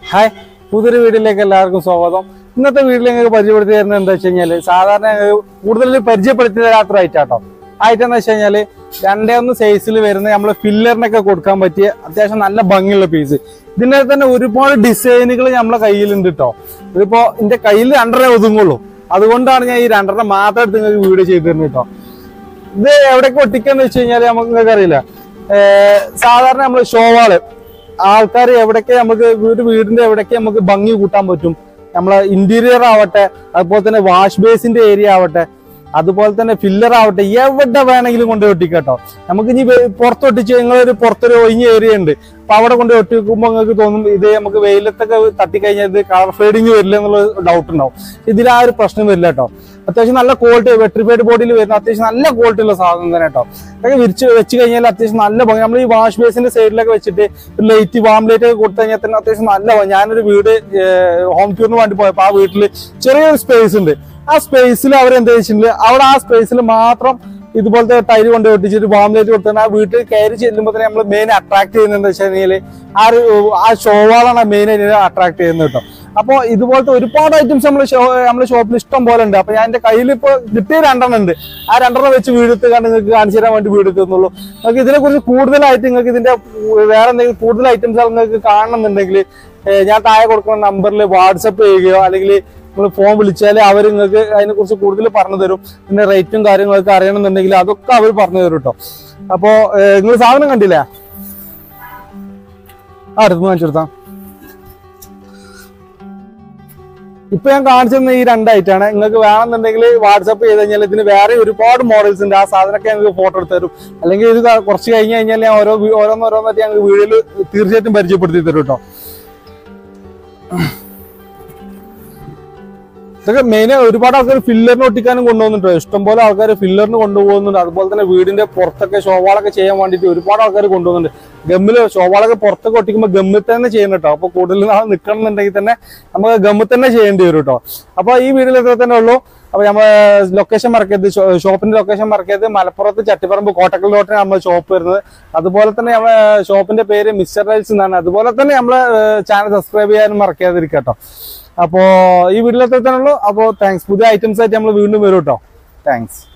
hi പുതിയൊരു വീഡിയോയിലേക്ക് എല്ലാവർക്കും സ്വാഗതം ഇന്നത്തെ വീട്ടിൽ നിങ്ങൾക്ക് പരിചയപ്പെടുത്തി തരുന്നത് എന്താ വെച്ച് കഴിഞ്ഞാല് സാധാരണ ഞങ്ങൾക്ക് കൂടുതൽ പരിചയപ്പെടുത്തി തരാത്ത ഐറ്റാട്ടോ ഐറ്റം എന്ന് വെച്ച് കഴിഞ്ഞാല് രണ്ടേ ഒന്ന് സൈസിൽ വരുന്ന നമ്മള് ഫില്ലറിനൊക്കെ കൊടുക്കാൻ പറ്റിയ അത്യാവശ്യം നല്ല ഭംഗിയുള്ള പീസ് ഇതിന്റെ തന്നെ ഒരുപാട് ഡിസൈനുകൾ നമ്മളെ കയ്യിലുണ്ട് കേട്ടോ ഇതിപ്പോ എന്റെ കയ്യിൽ രണ്ടര ഒതുങ്ങുള്ളൂ അതുകൊണ്ടാണ് ഞാൻ ഈ രണ്ടെണ്ണം മാത്രം എടുത്ത് നിങ്ങൾക്ക് വീഡിയോ ചെയ്തു തരുന്നത് കേട്ടോ ഇത് എവിടേക്ക് ഒട്ടിക്കാന്ന് വെച്ച് കഴിഞ്ഞാല് നമുക്ക് നിങ്ങൾക്ക് അറിയില്ല ഏർ സാധാരണ നമ്മള് ഷോവാള് ആൾക്കാർ എവിടേക്ക് നമുക്ക് വീട് വീടിന്റെ എവിടേക്ക് നമുക്ക് ഭംഗി കൂട്ടാൻ പറ്റും നമ്മളെ ഇന്റീരിയർ ആവട്ടെ അതുപോലെ തന്നെ വാഷ് ബേസിന്റെ ഏരിയ ആവട്ടെ അതുപോലെ തന്നെ ഫില്ലർ ആവട്ടെ എവിടെ വേണമെങ്കിലും കൊണ്ട് ഒട്ടിക്കട്ടോ നമുക്ക് ഇനി പുറത്ത് ഒട്ടിച്ച് നിങ്ങളൊരു പുറത്തൊരു ഒഴിഞ്ഞ ഏരിയ ഉണ്ട് അപ്പൊ അവിടെ കൊണ്ട് ഒട്ടിക്കുമ്പോൾ നിങ്ങൾക്ക് തോന്നും ഇത് നമുക്ക് വെയിലത്തൊക്കെ തട്ടിക്കഴിഞ്ഞാൽ ഇത് കളർ ഫെയ്ഡിങ് വരില്ല എന്നുള്ള ഡൗട്ട് ഉണ്ടാവും ഇതിൽ ആ ഒരു പ്രശ്നം വരില്ല കേട്ടോ അത്യാവശ്യം നല്ല ക്വാളിറ്റി വെട്രിഫൈഡ് ബോഡിയിൽ വരുന്ന അത്യാവശ്യം നല്ല ക്വാളിറ്റി ഉള്ള സാധനം തന്നെ കേട്ടോ അതൊക്കെ വിരിച്ച് വെച്ച് കഴിഞ്ഞാൽ അത്യാവശ്യം നല്ല ഭംഗി നമ്മൾ ഈ വാഷ് ബേസിന്റെ സൈഡിലൊക്കെ വെച്ചിട്ട് ലൈറ്റ് വാം ലൈറ്റ് ഒക്കെ കൊടുത്തു കഴിഞ്ഞാൽ തന്നെ അത്യാവശ്യം നല്ല ഭംഗി ഞാനൊരു വീട് ഹോം ടൂറിന് വേണ്ടി പോയപ്പോൾ ആ വീട്ടിൽ ചെറിയൊരു സ്പേസ് ഉണ്ട് ആ സ്പേസിൽ അവർ എന്താ വെച്ചിട്ടുണ്ടെങ്കിൽ അവിടെ ആ സ്പേസിൽ മാത്രം ഇതുപോലത്തെ ടൈല് കൊണ്ട് ഒട്ടിച്ചിട്ട് വാം ലൈറ്റ് കൊടുത്തിട്ട് ആ വീട്ടിൽ കയറി ചെല്ലുമ്പോൾ തന്നെ നമ്മൾ മെയിൻ അട്രാക്ട് ചെയ്യുന്നത് എന്താ വെച്ച് കഴിഞ്ഞാൽ ആ ഒരു ആ ഷോവാളാണ് മെയിൻ ആയിട്ട് അട്രാക്ട് ചെയ്യുന്നത് കേട്ടോ അപ്പോൾ ഇതുപോലത്തെ ഒരുപാട് ഐറ്റംസ് നമ്മൾ ഷോ നമ്മുടെ ഷോപ്പിൽ ഇഷ്ടം പോലെ ഉണ്ട് അപ്പൊ ഞാൻ എന്റെ കയ്യിൽ ഇപ്പോൾ കിട്ടിയ രണ്ടെണ്ണം ഉണ്ട് ആ രണ്ടെണ്ണം വെച്ച് വീടെടുത്ത് കണ്ട് നിങ്ങൾക്ക് കാണിച്ചു തരാൻ വേണ്ടി വീടെടുക്കുന്നുള്ളൂ നിങ്ങൾക്ക് ഇതിനെ കുറിച്ച് കൂടുതലായിട്ട് നിങ്ങൾക്ക് ഇതിന്റെ വേറെ എന്തെങ്കിലും കൂടുതൽ ഐറ്റംസ് നിങ്ങൾക്ക് കാണണമെന്നുണ്ടെങ്കിൽ ഏഹ് ഞാൻ താഴെ കൊടുക്കുന്ന നമ്പറിൽ വാട്സപ്പ് ചെയ്യുകയോ അല്ലെങ്കിൽ നിങ്ങൾ ഫോൺ വിളിച്ചാൽ അവർ നിങ്ങൾക്ക് അതിനെ കുറിച്ച് കൂടുതൽ പറഞ്ഞു തരും പിന്നെ റേറ്റും കാര്യങ്ങളൊക്കെ അറിയണമെന്നുണ്ടെങ്കിൽ അതൊക്കെ അവർ പറഞ്ഞു തരും കേട്ടോ അപ്പോ നിങ്ങൾ സാധനം കണ്ടില്ലേ ആ അടുത്ത് കാണിച്ചു കൊടുത്താ ഇപ്പൊ ഞാൻ കാണിച്ചിരുന്ന ഈ രണ്ട് ഐറ്റാണ് നിങ്ങൾക്ക് വേണമെന്നുണ്ടെങ്കിൽ വാട്സപ്പ് ചെയ്ത് കഴിഞ്ഞാൽ ഇതിന് വേറെ ഒരുപാട് മോഡൽസ് ഉണ്ട് ആ സാധനമൊക്കെ ഞങ്ങൾക്ക് ഫോട്ടോ എടുത്ത് തരും അല്ലെങ്കിൽ ഇത് ക- കുറച്ച് കഴിഞ്ഞ് കഴിഞ്ഞാൽ ഞാൻ ഓരോ വീ- ഓരോന്നോരോന്നായിട്ട് ഞങ്ങൾക്ക് വീഡിയോയിൽ തീർച്ചയായിട്ടും പരിചയപ്പെടുത്തി തരും കേട്ടോ ഇതൊക്കെ മെയിൻ ഒരുപാട് ആൾക്കാർ ഫില്ലറിന് ഒട്ടിക്കാനും കൊണ്ടുപോകുന്നുണ്ട് ഇഷ്ടംപോലെ ആൾക്കാർ ഫില്ലറിന് കൊണ്ടുപോകുന്നുണ്ട് അതുപോലെ തന്നെ വീടിന്റെ പുറത്തൊക്കെ ഷോവാളൊക്കെ ചെയ്യാൻ വേണ്ടിയിട്ട് ഒരുപാട് ആൾക്കാർ കൊണ്ടുപോകുന്നുണ്ട് ഗമ്മില് ഷോവാളൊക്കെ പുറത്തൊക്കെ ഒട്ടിക്കുമ്പോൾ ഗമ്മിൽ തന്നെ ചെയ്യണം കേട്ടോ അപ്പൊ കൂടുതൽ നാൾ നിൽക്കണം എന്നുണ്ടെങ്കിൽ തന്നെ നമുക്ക് ഗമ്മിൽ തന്നെ ചെയ്യേണ്ടി വരും കേട്ടോ അപ്പൊ ഈ വീഡിയോയിൽ ഇത്ര തന്നെ ഉള്ളൂ അപ്പൊ നമ്മൾ ലൊക്കേഷൻ മറക്കരുത് ഷോപ്പിന്റെ ലൊക്കേഷൻ മറക്കരുത് മലപ്പുറത്ത് ചട്ടിപ്പറമ്പ് കോട്ടക്കൽ റോട്ടിന് നമ്മുടെ ഷോപ്പ് വരുന്നത് അതുപോലെ തന്നെ നമ്മളെ ഷോപ്പിന്റെ പേര് മിസ്റ്റർ റൈൽസ് എന്നാണ് അതുപോലെ തന്നെ നമ്മളെ ചാനൽ സബ്സ്ക്രൈബ് ചെയ്യാനും മറക്കാതിരിക്കുക കേട്ടോ അപ്പോ ഈ വീഡിയോയിൽ എത്ര തന്നെ ഉള്ളൂ അപ്പോ താങ്ക്സ് പുതിയ ഐറ്റംസ് ആയിട്ട് നമ്മൾ വീണ്ടും വരും കേട്ടോ താങ്ക്സ്